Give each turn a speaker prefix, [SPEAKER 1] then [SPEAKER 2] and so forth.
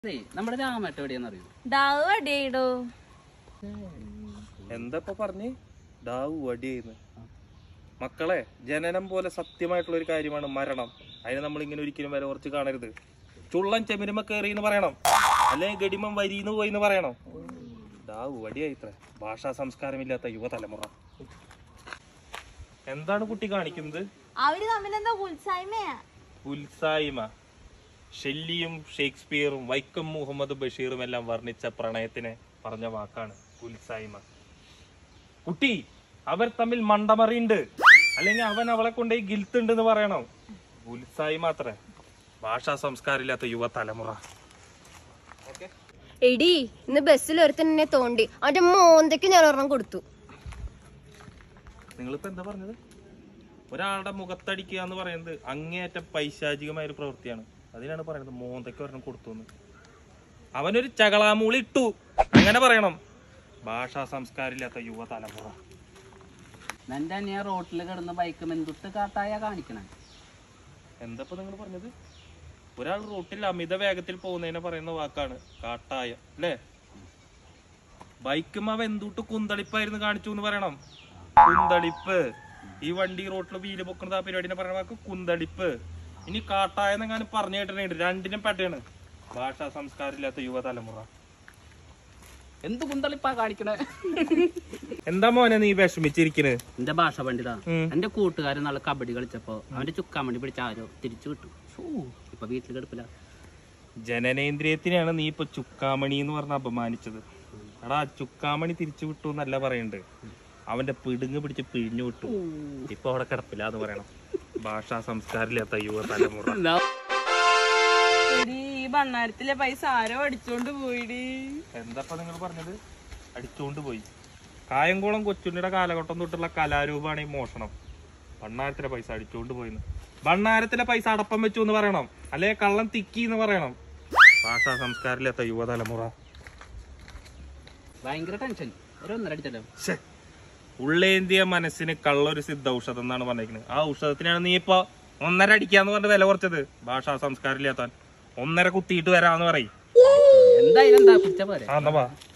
[SPEAKER 1] അതേ നമ്മുടെ രാമേട്ട എവിടെയാന്ന് അറിയൂ
[SPEAKER 2] ദാവ് അടിയിടോ
[SPEAKER 3] എന്താ ഇപ്പൊ പറഞ്ഞ് ഡാവു വടിയെന്ന് മക്കളെ ജനനം പോലെ സത്യമായിട്ടുള്ള ഒരു കാര്യമാണ് മരണം അതിനെ നമ്മൾ ഇങ്ങനെ ഒരിക്കലും വില കുറച്ച് കാണരുത് ചുള്ളൻ ചെമിരുമ കയറി എന്ന് പറയണം അല്ലെങ്കിൽ ഗഡിമം വരിന്ന് പോയി എന്ന് പറയണം ഡാവു വടിയായി ഇത്ര ഭാഷാ സംസ്കാരമില്ലാത്ത യുവതലമുറ എന്താണ് കുട്ടി കാണിക്കുന്നത്
[SPEAKER 2] അവര് തമ്മിലെന്താ ഉത്സായ്മയാ
[SPEAKER 3] ഉത്സായിമ ഷെല്ലിയും ഷേക്സ്പിയറും വൈക്കം മുഹമ്മദ് ബഷീറും എല്ലാം വർണ്ണിച്ച പ്രണയത്തിനെ പറഞ്ഞ വാക്കാണ് ഉത്സായിമ കുട്ടി അവർ തമ്മിൽ മണ്ടമറിയുണ്ട് അല്ലെങ്കിൽ അവൻ അവളെ കൊണ്ടുപോയി ഗിൽത്ത് ഉണ്ട് എന്ന് പറയണം ഉത്സായിമ അത്ര ഭാഷാ സംസ്കാരമില്ലാത്ത യുവ തലമുറ
[SPEAKER 4] എടി ഇന്ന് ബസ്സിൽ ഒരുത്തൻ എന്നെ തോണ്ടി അവന്റെ മോന്തയ്ക്ക് ഞാൻ ഒരെണ്ണം കൊടുത്തു
[SPEAKER 3] നിങ്ങളിപ്പോ എന്താ പറഞ്ഞത് ഒരാളുടെ മുഖത്തടിക്കുക എന്ന് പറയുന്നത് അങ്ങേയറ്റം പൈശാചികമായ ഒരു പ്രവൃത്തിയാണ് അതിനാണ് പറയുന്നത് മോന്തയ്ക്ക് ഒരെണ്ണം കൊടുത്തു എന്ന് അവനൊരു ചകളാമൂളി ഇട്ടു അങ്ങനെ പറയണം ഭാഷാ സംസ്കാരമില്ലാത്ത യുവ തലമുറ
[SPEAKER 1] എന്റെ അനിയ റോട്ടിൽ കിടന്ന് ബൈക്ക് മെന്തുട്ട് കാട്ടായ കാണിക്കണേ
[SPEAKER 3] എന്താ നിങ്ങൾ പറഞ്ഞത് ഒരാൾ റോട്ടിൽ അമിത വേഗത്തിൽ പോകുന്നതിനെ പറയുന്ന വാക്കാണ് കാട്ടായ അല്ലേ ബൈക്കും അവ എന്തുട്ട് കുന്തളിപ്പായിരുന്നു കാണിച്ചു എന്ന് പറയണം കുന്തളിപ്പ് ഈ വണ്ടി റോട്ടിൽ വീല് പൊക്കുന്നത് ആ പരിപാടിനെ പറയുന്ന വാക്ക് കുന്തളിപ്പ് ഇനി കാട്ടായ എന്നെങ്ങാനും പറഞ്ഞു കേട്ടിട്ടുണ്ട് രണ്ടിനും പെട്ടയാണ് ഭാഷാ സംസ്കാരമില്ലാത്ത യുവതലമുറ
[SPEAKER 1] എന്ത് കുന്തളിപ്പാ കാണിക്കണേ
[SPEAKER 3] എന്താ മോനെ നീ വിഷമിച്ചിരിക്കുന്നത്
[SPEAKER 1] എന്റെ ഭാഷ പണ്ഡിത
[SPEAKER 3] ഉം.
[SPEAKER 1] എന്റെ കൂട്ടുകാരൻ നാളെ കബഡി കളിച്ചപ്പോ അവന്റെ ചുക്കാൻ വേണ്ടി പിടിച്ച ആരോ തിരിച്ചു കിട്ടും ഇപ്പൊ വീട്ടിൽ കിടപ്പില്ല
[SPEAKER 3] ജനനേന്ദ്രിയത്തിനെയാണ് നീ ഇപ്പൊ ചുക്കാമണി എന്ന് പറഞ്ഞ അപമാനിച്ചത് എടാ ചുക്കാമണി തിരിച്ചു വിട്ടു എന്നല്ല പറയുന്നുണ്ട് അവന്റെ പിടുങ്ങ് പിടിച്ച് പിഴിഞ്ഞു വിട്ടു ഇപ്പൊ അവിടെ കിടപ്പില്ല എന്ന് പറയണം ഭാഷാ സംസ്കാരമില്ലാത്ത യുവ തലമുറ
[SPEAKER 2] എടി ഈ ഭണ്ണാരത്തിലെ പൈസ ആരോ അടിച്ചോണ്ട് പോയിടി
[SPEAKER 3] എന്താ നിങ്ങൾ പറഞ്ഞത് അടിച്ചുകൊണ്ട് പോയി കായംകുളം കൊച്ചുണ്ണിയുടെ കാലഘട്ടം തൊട്ടുള്ള കലാരൂപമാണ് ഈ മോഷണം ഭണ്ണാരത്തിലെ പൈസ അടിച്ചുകൊണ്ട് പോയിന്ന് ഭണ്ണാരത്തിലെ പൈസ അടപ്പം വെച്ചു എന്ന് പറയണം അല്ലെ കള്ളം തിക്കി എന്ന് പറയണം ഭാഷാ സംസ്കാരമില്ലാത്ത യുവതലമുറ
[SPEAKER 1] ഭയങ്കര ടെൻഷൻ ഒരു ഒന്നര അടിച്ചല്ലോ
[SPEAKER 3] ശ്ശെ. ഉള്ളേന്ത്യ മനസ്സിന് കള്ളൊരു സിദ്ധ ഔഷധം എന്നാണ് പറഞ്ഞിരിക്കുന്നത് ആ ഔഷധത്തിനാണ് നീ ഇപ്പൊ ഒന്നര അടിക്കാന്ന് പറഞ്ഞ് വില കുറച്ചത് ഭാഷാ സംസ്കാരം ഇല്ലാത്താൻ ഒന്നര കുത്തിയിട്ട് വരാന്ന് പറയും
[SPEAKER 1] എന്തായാലും എന്താ പിടിച്ച പോരെ
[SPEAKER 3] ആ എന്നാ വാ